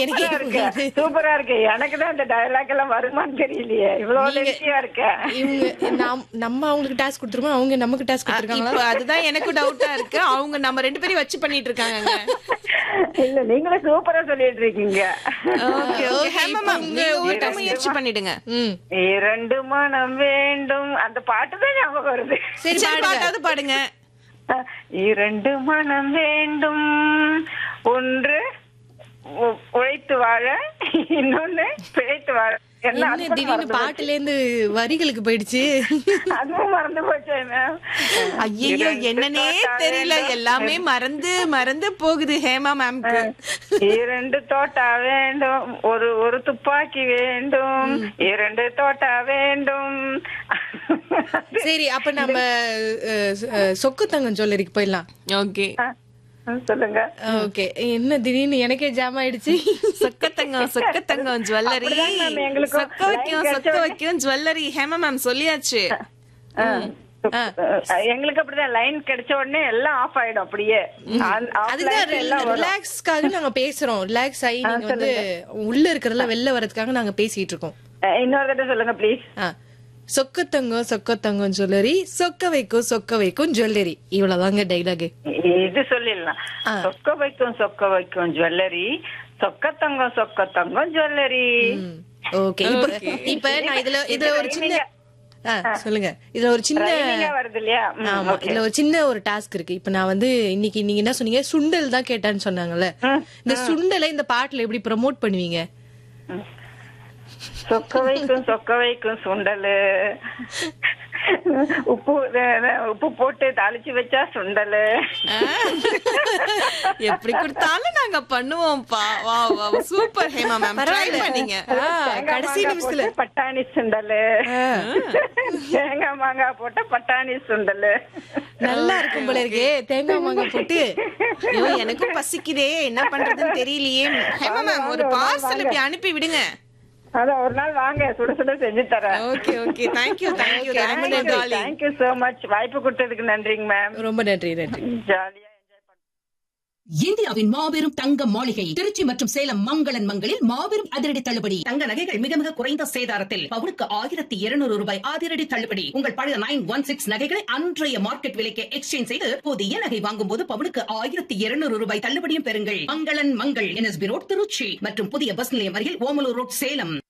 எனக்கே சூப்பரா இருக்கு புரியுது. சூப்பரா இருக்கு எனக்கு தான் இந்த டயலாக் எல்லாம் வருமான்னு தெரியலையே இவ்வளவு நீங்க- லென்த்தியா இருக்க இவங்க நாம்- நம்ம அவங்களுக்கு டாஸ்க் கொடுத்துருவோம் அவங்க நமக்கு டாஸ்க் இப்ப கொடுத்துருக்காங்களா அதுதான் எனக்கு டவுட்டா இருக்கு அவங்க நம்ம ரெண்டு பேரும் வச்சு பண்ணிட்டு இருக்காங்க இல்ல நீங்களே சூப்பரா சொல்லிட்டு இருக்கீங்க ஓகே ஓகே Okay, ஹேமா இப்ப மேம் உங்க நீங்க ஒரு ஒரு முயற்சி பண்ணிடுங்க ம் இரண்டு மனம் வேண்டும் அந்த பாட்டு தான் ஞாபகம் வருது சரி சரி பாடுங்க பாட்டாவது பாடுங்க இரண்டு மனம் வேண்டும் ஒன்று உ- உழைத்து வாழ இன்னொன்னு பிழைத்து வாழ என்ன என்ன அர்த்தம் திடீர்னு மறந்து போச்சு. பாட்டுல இருந்து வரிகளுக்கு போயிடுச்சு அதுவும் மறந்து போச்சே மேம் ஐயோ என்னன்னே தெரியல எல்லாமே மறந்து மறந்து போகுது ஹேமா மேம்க்கு இரண்டு தோட்டா வேண்டும் ஒரு ஒரு துப்பாக்கி வேண்டும் இரண்டு தோட்டா வேண்டும் சரி அப்ப நம்ம அஹ், அஹ், சொக்கு தங்கம் ஜுவல்லரிக்கு போயிடலாம் ஓகே ஆ, சொல்லுங்க ஓகே என்ன திடீர்னு எனக்கே ஜாம் ஆயிடுச்சு சொக்கத்தங்கம் சொக்கத்தங்கம் ஜுவல்லரி அப்படிதான் ma'am எங்களுக்கும் சொக்க வைக்கும் line சொக்க வைக்கும் ஜுவல்லரி ஹேமா மேம் சொல்லியாச்சு ஆ. எங்களுக்கு அப்படிதான் லைன் கிடைச்ச உடனே எல்லாம் ஆஃப் ஆயிடும் அப்படியே On- off அதுதான் line எல்லாம் வரும். ரிலாக்ஸ்க்காக நாங்க பேசுறோம் ரிலாக்ஸ் ஆகி நீங்க வந்து உள்ள இருக்கிறதுல வெளில வர்றதுக்காக நாங்க பேசிட்டு இருக்கோம் அஹ், இன்னொரு தடவை சொல்லுங்க ப்ளீஸ் ஆ. சொக்கத்தங்கம் சொக்கத்தங்கம் ஜுவல்லரி சொக்க வைக்கும் சொக்க வைக்கும் ஜுவல்லரி இவ்வளவுதாங்க டைலாக் இது சொல்லிடலாம் சொக்க வைக்கும் சொக்க வைக்கும் ஜுவல்லரி சொக்க தங்கம் சொக்க தங்கம் ஜுவல்லரி ஓகே இப்ப இப்ப நான் இதுல இதுல ஒரு சின்ன ஆ, சொல்லுங்க இதுல ஒரு சின்ன Rhyming-ஆ வருது இல்லையா ம், ஆமா okay. இதுல ஒரு சின்ன ஒரு டாஸ்க் இருக்கு இப்ப நான் வந்து இன்னைக்கு நீங்க என்ன சொன்னீங்க சுண்டல் தான் கேட்டான்னு சொன்னாங்கல்ல இந்த சுண்டலை இந்த பாட்டுல எப்படி ப்ரோமோட் பண்ணுவீங்க சொக்க வைக்கும் சொக்க வைக்கும் சுண்டலு உப்பு அஹ், அஹ், உப்பு போட்டு தாளிச்சு வச்சா சுண்டலு எப்படி கொடுத்தாலும் நாங்க பண்ணுவோம்ப்பா வா வா சூப்பர் ஹேமா மேம் ட்ரை பரவாயில்ல. பண்ணீங்க ஆ, தேங்காய் கடைசி மாங்காய் நிமிஷத்துல போட்டு பட்டாணி சுண்டலு தேங்காய் மாங்காய் போட்ட பட்டாணி சுண்டலு நல்லா இருக்கும் போல இருக்கே தேங்காய் மாங்காய் போட்டு ஐயோ எனக்கும் பசிக்குதே என்ன பண்றதுன்னு தெரியலையே ஹேமா மேம் ஒரு பார்சல் இப்படி அனுப்பி விடுங்க அதான் ஒரு நாள் வாங்க சுட சுட செஞ்சு தரேன் okay okay thank you thank you thank you டாலி தேங்க்யூ சோ மச் வாய்ப்பு கொடுத்ததுக்கு நன்றிங்க மேம் ரொம்ப நன்றி நன்றி ஜாலியா இந்தியாவின் மாபெரும் தங்க மாளிகை திருச்சி மற்றும் சேலம் மங்களன் மங்களில் மாபெரும் அதிரடி தள்ளுபடி தங்க நகைகள் மிக மிக குறைந்த சேதாரத்தில் பவுனுக்கு ஆயிரத்தி இருநூறு ரூபாய் அதிரடி தள்ளுபடி உங்கள் பழைய நைன் ஒன் சிக்ஸ் நகைகளை அன்றைய மார்க்கெட் விலைக்கு எக்ஸ்சேஞ்ச் செய்து புதிய நகை வாங்கும் போது பவுனுக்கு ஆயிரத்தி இருநூறு ரூபாய் தள்ளுபடியும் பெறுங்கள் மங்களன் மங்கள் என்எஸ்பி ரோட் திருச்சி மற்றும் புதிய பஸ் நிலையம் அருகில் ஓமலூர் ரோட் சேலம்